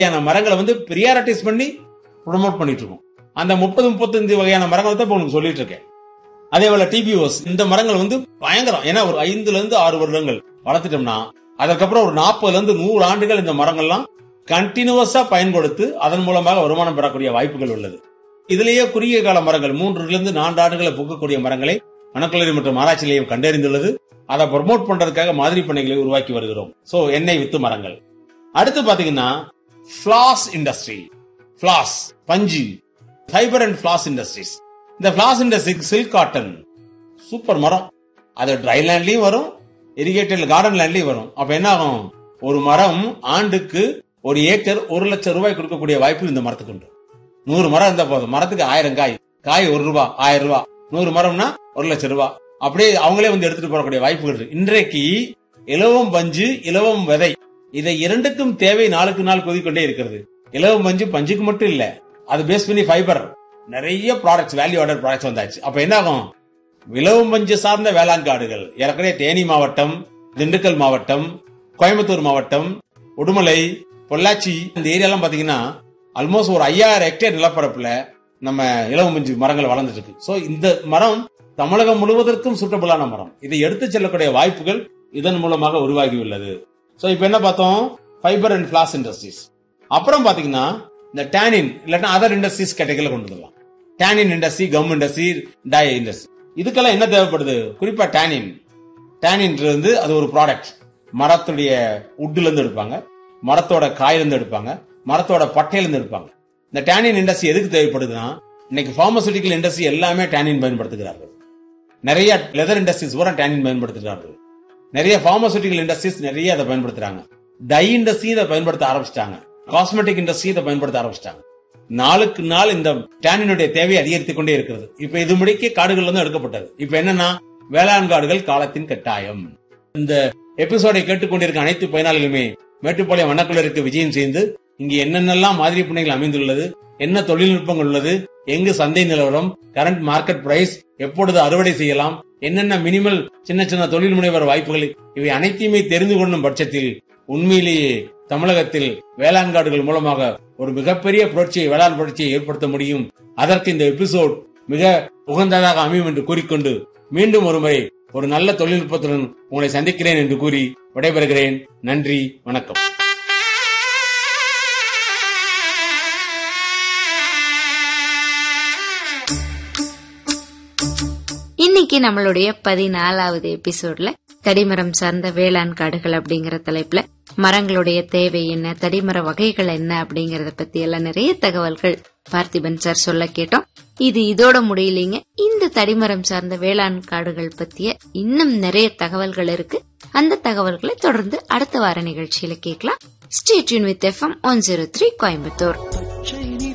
வகையான மரங்களை வந்து பிரியாரிட்டிஸ் பண்ணி ப்ரொமோட் பண்ணிட்டு இருக்கோம் அந்த முப்பது முப்பத்தஞ்சு வகையான மரங்களை தான் இப்ப உங்களுக்கு சொல்லிட்டு இருக்கேன் அதே போல டிபிஓஸ் இந்த மரங்கள் வந்து பயங்கரம் ஏன்னா ஒரு ஐந்துல இருந்து ஆறு வருடங்கள் வளர்த்துட்டோம்னா அதுக்கப்புறம் ஒரு நாற்பதுல இருந்து நூறு ஆண்டுகள் இந்த மரங்கள்லாம் கண்டினியூவஸா பயன்படுத்தி அதன் மூலமாக வருமானம் பெறக்கூடிய வாய்ப்புகள் உள்ளது இதுலேயே குறுகிய கால மரங்கள் மூன்றுல இருந்து நான்கு ஆண்டுகளை புக்கக்கூடிய மரங்களை வனக்கல்லூரி மற்றும் ஆராய்ச்சி நிலையம் கண்டறிந்துள்ளது அதை ப்ரமோட் பண்றதுக்காக மாதிரி பண்ணைகளை உருவாக்கி வருகிறோம் சோ எண்ணெய் வித்து மரங்கள் அடுத்து பாத்தீங்கன்னா ஃபிளாஸ் இண்டஸ்ட்ரி ஃபிளாஸ் பஞ்சு ஃபைபர் அண்ட் ஃபிளாஸ் இண்டஸ்ட்ரீஸ் இந்த floss industry silk cotton super மரம் அது ட்ரை லேண்ட்லயும் வரும் இரிகேட்டட் கார்டன் லேண்ட்லயும் வரும் அப்ப என்ன ஆகும் ஒரு மரம் ஆண்டுக்கு ஒரு ஏக்கர் ஒரு லட்சம் ரூபாய் கொடுக்கக்கூடிய வாய்ப்பு இந்த மரத்துக்கு உண்டு நூறு மரம் இருந்தா போதும் மரத்துக்கு ஆயிரம் காய் காய் ஒரு ரூபாய் ஆயிரம் ரூபாய் நூறு மரம்னா ஒரு லட்சம் ரூபாய் அப்படியே அவங்களே வந்து எடுத்துட்டு போகக்கூடிய வாய்ப்புகள் இருக்கு இன்றைக்கு இலவம் பஞ்சு இலவம் விதை இதை இரண்டுக்கும் தேவை நாளுக்கு நாள் கொதிக்கொண்டே இருக்கிறது இலவம் பஞ்சு பஞ்சுக்கு மட்டும் இல்ல அது பேஸ் பண்ணி ஃபைபர் நிறைய ப்ராடக்ட்ஸ் வேல்யூ ஆர்டர் ப்ராடக்ட்ஸ் வந்தாச்சு அப்ப என்ன ஆகும் இலவம் பஞ்சு சார்ந்த வேளாண் காடுகள் ஏற்கனவே தேனி மாவட்டம் திண்டுக்கல் மாவட்டம் கோயம்புத்தூர் மாவட்டம் உடுமலை பொள்ளாச்சி இந்த ஏரியாலாம் பாத்தீங்கன்னா ஆல்மோஸ்ட் ஒரு ஐயாயிரம் ஹெக்டேர் நிலப்பரப்புல நம்ம இலவம் பஞ்சு மரங்கள் வளர்ந்துட்டு இருக்கு சோ இந்த மரம் தமிழகம் முழுவதற்கும் சூட்டபிளான மரம் இதை எடுத்து செல்லக்கூடிய வாய்ப்புகள் இதன் மூலமாக உருவாகி உள்ளது சோ இப்போ என்ன பார்த்தோம் ஃபைபர் அண்ட் ஃபிளாஸ் இண்டஸ்ட்ரீஸ் அப்புறம் பாத்தீங்கன்னா இந்த டேனின் இல்லாட்டா அதர் இண்டஸ்ட்ரீஸ் கேட்டகரியில கொண்டு வரலாம் tannin industry gum industry dye industry இதுக்கெல்லாம் என்ன தேவைப்படுது குறிப்பா டேனின் டேனின் வந்து அது ஒரு ப்ராடக்ட் மரத்துடைய உட்ல இருந்து எடுப்பாங்க மரத்தோட காயில இருந்து எடுப்பாங்க மரத்தோட பட்டையில இருந்து எடுப்பாங்க இந்த டேனின் இண்டஸ்ட்ரி எதுக்கு தேவைப்படுதுன்னா இன்னைக்கு பார்மசூட்டிக்கல் இண்டஸ்ட்ரி எல்லாமே டேனின் பயன்படுத்துகிறார்கள் நிறைய லெதர் இண்டஸ்ட்ரீஸ் பூரா டேனின் பயன்படுத்துகிறார்கள் நிறைய பார்மசூட்டிக்கல் இண்டஸ்ட்ரீஸ் நிறைய அதை பயன்படுத்துறாங்க டை இண்டஸ்ட்ரி இதை பயன்படுத்த ஆரம்பிச்சிட்டாங்க காஸ்மெட்டிக் இண்டஸ்ட்ரி இதை பயன்படுத்த ஆரம்பிச்சிட்டாங்க நாளுக்கு நாள் இந்த டேனினுடைய தேவை அதிகரித்துக் கொண்டே இருக்கிறது இப்ப இது முடிக்க காடுகள் வந்து எடுக்கப்பட்டது இப்ப என்னன்னா வேளாண் காடுகள் காலத்தின் கட்டாயம் இந்த எபிசோடை கேட்டுக்கொண்டிருக்க அனைத்து பயனாளிகளுமே மேட்டுப்பாளையம் வனக்குள்ளருக்கு விஜயம் செய்து இங்கு என்னென்னலாம் மாதிரி பண்ணைகள் அமைந்துள்ளது என்ன தொழில்நுட்பங்கள் உள்ளது எங்கு சந்தை நிலவரம் கரண்ட் மார்க்கெட் பிரைஸ் எப்பொழுது அறுவடை செய்யலாம் என்னென்ன மினிமல் சின்ன சின்ன தொழில் முனைவர் வாய்ப்புகள் இவை அனைத்தையுமே தெரிந்து கொள்ளும் பட்சத்தில் உண்மையிலேயே தமிழகத்தில் வேளாண் காடுகள் மூலமாக ஒரு மிகப்பெரிய புரட்சியை வேளாண் புரட்சியை ஏற்படுத்த முடியும் அதற்கு இந்த எபிசோட் மிக உகந்ததாக அமையும் என்று கூறிக்கொண்டு மீண்டும் ஒருமுறை ஒரு நல்ல தொழில்நுட்பத்துடன் உங்களை சந்திக்கிறேன் என்று கூறி விடைபெறுகிறேன் நன்றி வணக்கம் இன்னைக்கு நம்மளுடைய பதினாலாவது எபிசோட்ல தடிமரம் சார்ந்த வேளாண் காடுகள் அப்படிங்கிற தலைப்புல மரங்களுடைய தேவை என்ன தடிமர வகைகள் என்ன அப்படிங்கறத பத்தி எல்லாம் நிறைய தகவல்கள் பார்த்திபன் சார் சொல்ல கேட்டோம் இது இதோட முடியலீங்க இந்த தடிமரம் சார்ந்த வேளாண் காடுகள் பத்திய இன்னும் நிறைய தகவல்கள் இருக்கு அந்த தகவல்களை தொடர்ந்து அடுத்த வார நிகழ்ச்சியில கேட்கலாம் stay tuned with FM one zero three Coimbatore